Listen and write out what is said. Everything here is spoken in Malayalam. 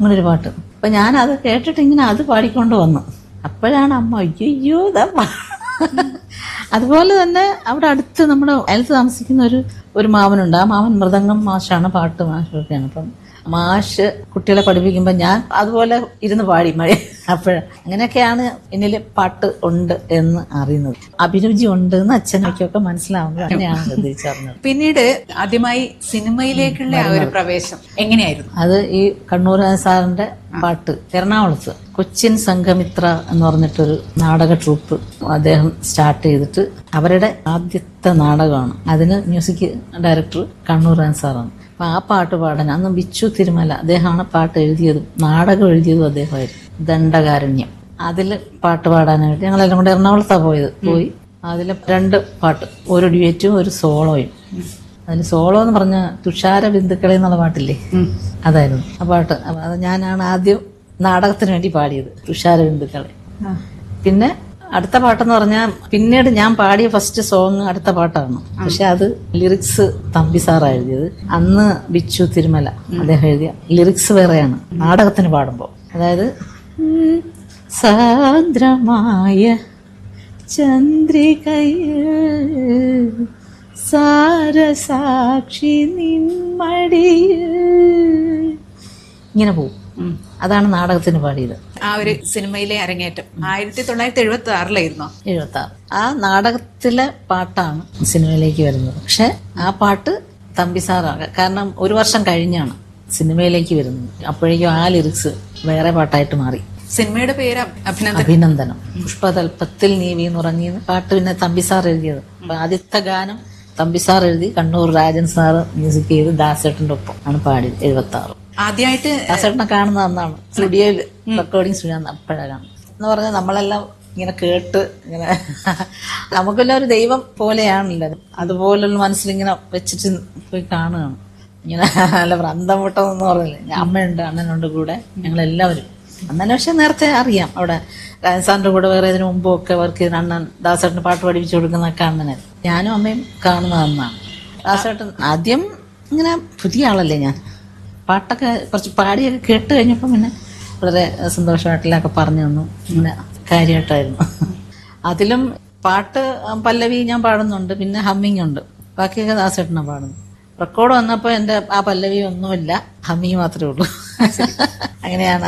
ഇങ്ങനെ ഒരു പാട്ട് അപ്പൊ ഞാൻ അത് കേട്ടിട്ട് ഇങ്ങനെ അത് പാടിക്കൊണ്ട് വന്നു അപ്പോഴാണ് അമ്മ അയ്യോ ഇതാ പാ-" അതുപോലെ തന്നെ അവിടെ അടുത്ത് നമ്മുടെ അയലത്ത് താമസിക്കുന്ന ഒരു ഒരു മാമനുണ്ട് ആ മാമൻ മൃദംഗം മാഷാണ് പാട്ട് മാഷൊക്കെയാണ് അപ്പം മാഷ് കുട്ടികളെ പഠിപ്പിക്കുമ്പോൾ ഞാൻ അതുപോലെ ഇരുന്ന് പാടി മഴ അപ്പോൾ അങ്ങനെയൊക്കെയാണ് എന്നിൽ പാട്ട് ഉണ്ട് എന്ന് അറിയുന്നത് അഭിരുചി ഉണ്ട് എന്ന് അച്ഛനൊക്കെ മനസ്സിലാവുന്നത് അങ്ങനെയാണ് ശ്രദ്ധിച്ചറിഞ്ഞത് പിന്നീട് ആദ്യമായി സിനിമയിലേക്കുള്ള ആ ഒരു പ്രവേശം എങ്ങനെയായിരുന്നു അത് ഈ കണ്ണൂർ സാറിന്റെ പാട്ട് എറണാകുളത്ത് കൊച്ചിൻ സംഘമിത്ര എന്ന് പറഞ്ഞിട്ടൊരു നാടക ട്രൂപ്പ് അദ്ദേഹം സ്റ്റാർട്ട് ചെയ്തിട്ട് അവരുടെ ആദ്യത്തെ നാടകമാണ് അതിന് മ്യൂസിക് ഡയറക്ടർ കണ്ണൂർ സാറാണ് അപ്പൊ ആ പാട്ട് പാടാൻ അന്ന് ബിച്ചു തിരുമല അദ്ദേഹമാണ് പാട്ട് എഴുതിയതും നാടകം എഴുതിയതും അദ്ദേഹമായിരുന്നു ദണ്ഡകാരണ്യം അതിൽ പാട്ട് പാടാനായിട്ട് ഞങ്ങളെല്ലാം കൂടെ എറണാകുളത്താണ് പോയത് പോയി അതിൽ രണ്ട് പാട്ട് ഒരു ഡ്യുവറ്റും ഒരു സോളോയും അതിൽ സോളോ എന്ന് പറഞ്ഞ തുഷാര ബിന്ദുക്കളെ എന്നുള്ള പാട്ടില്ലേ അതായിരുന്നു ആ പാട്ട് അപ്പൊ അത് ഞാനാണ് ആദ്യം നാടകത്തിന് വേണ്ടി പാടിയത് തുഷാര ബിന്ദുക്കളെ പിന്നെ അടുത്ത പാട്ടെന്ന് പറഞ്ഞാൽ പിന്നീട് ഞാൻ പാടിയ ഫസ്റ്റ് സോങ് അടുത്ത പാട്ടാണ് പക്ഷെ അത് ലിറിക്സ് തമ്പി സാറാ എഴുതിയത് അന്ന് ബിച്ചു തിരുമല അദ്ദേഹം എഴുതിയ ലിറിക്സ് വേറെയാണ് നാടകത്തിന് പാടുമ്പോൾ അതായത് ഉം, സാന്ദ്രമായ ചന്ദ്രികയിൽ സാരസാക്ഷി നിന്മടിയിൽ ഇങ്ങനെ പോവും അതാണ് നാടകത്തിന് പാടിയത് ആ ഒരു സിനിമയിലെ അരങ്ങേറ്റം ആയിരത്തി തൊള്ളായിരത്തി എഴുപത്തി ആറിലായിരുന്നോ എഴുപത്തി ആറ് ആ നാടകത്തിലെ പാട്ടാണ് സിനിമയിലേക്ക് വരുന്നത് പക്ഷെ ആ പാട്ട് തമ്പി സാറാണ് കാരണം ഒരു വർഷം കഴിഞ്ഞാണ് സിനിമയിലേക്ക് വരുന്നത് അപ്പോഴേക്കും ആ ലിറിക്സ് വേറെ പാട്ടായിട്ട് മാറി സിനിമയുടെ പേര് അഭിനന്ദൻ അഭിനന്ദനം പുഷ്പതൽപ്പത്തിൽ നീ വീന്ന് ഉറങ്ങി പാട്ട് പിന്നെ തമ്പി സാർ എഴുതിയത് അപ്പൊ ആദ്യത്തെ ഗാനം തമ്പി സാർ എഴുതി കണ്ണൂർ രാജൻ സാറ് മ്യൂസിക് ചെയ്ത് ദാസേട്ടന്റെ ഒപ്പം ആണ് പാടിയത് എഴുപത്തി ആറ് ആദ്യമായിട്ട് ദാസേട്ടനെ കാണുന്ന അന്നാണ് സ്റ്റുഡിയോയിൽ റെക്കോർഡിംഗ് സ്റ്റുഡിയോ അപ്പോഴാണ് കാണുന്നത് എന്ന് പറഞ്ഞാൽ നമ്മളെല്ലാം ഇങ്ങനെ കേട്ട് ഇങ്ങനെ നമുക്കെല്ലാം ഒരു ദൈവം പോലെയാണല്ലോ അത്. അതുപോലുള്ള മനസ്സിലിങ്ങനെ വെച്ചിട്ട് പോയി കാണുകയാണ് ഇങ്ങനെ നല്ല വ്രന്തം മുട്ടം എന്ന് പറഞ്ഞില്ലേ ഞാൻ അമ്മയുണ്ട് അണ്ണനുണ്ട് കൂടെ ഞങ്ങളെല്ലാവരും അണ്ണനെ പക്ഷെ നേരത്തെ അറിയാം അവിടെ രാജസ്ഥാന്റെ കൂടെ വേറെ ഇതിനു മുമ്പും ഒക്കെ വർക്ക് ചെയ്ത അണ്ണൻ ദാസേട്ടന് പാട്ട് പഠിപ്പിച്ചു കൊടുക്കുന്നൊക്കെ അണ്ണനായിരുന്നു ഞാനും അമ്മയും കാണുന്നത് അന്നാണ് ദാസേട്ടൻ ആദ്യം ഇങ്ങനെ പുതിയ ആളല്ലേ ഞാൻ പാട്ടൊക്കെ കുറച്ച് പാടിയൊക്കെ കേട്ട് കഴിഞ്ഞപ്പോൾ പിന്നെ വളരെ സന്തോഷമായിട്ടില്ലൊക്കെ പറഞ്ഞു തന്നു ഇങ്ങനെ കാര്യമായിട്ടായിരുന്നു അതിലും പാട്ട് പല്ലവി ഞാൻ പാടുന്നുണ്ട് പിന്നെ ഹമ്മിങ് ഉണ്ട് ബാക്കിയൊക്കെ ദാസേട്ടനാണ് പാടുന്നത് റെക്കോർഡ് വന്നപ്പോൾ എൻ്റെ ആ പല്ലവി ഒന്നുമില്ല ഹമ്മിങ് മാത്രമേ ഉള്ളൂ അങ്ങനെയാണ്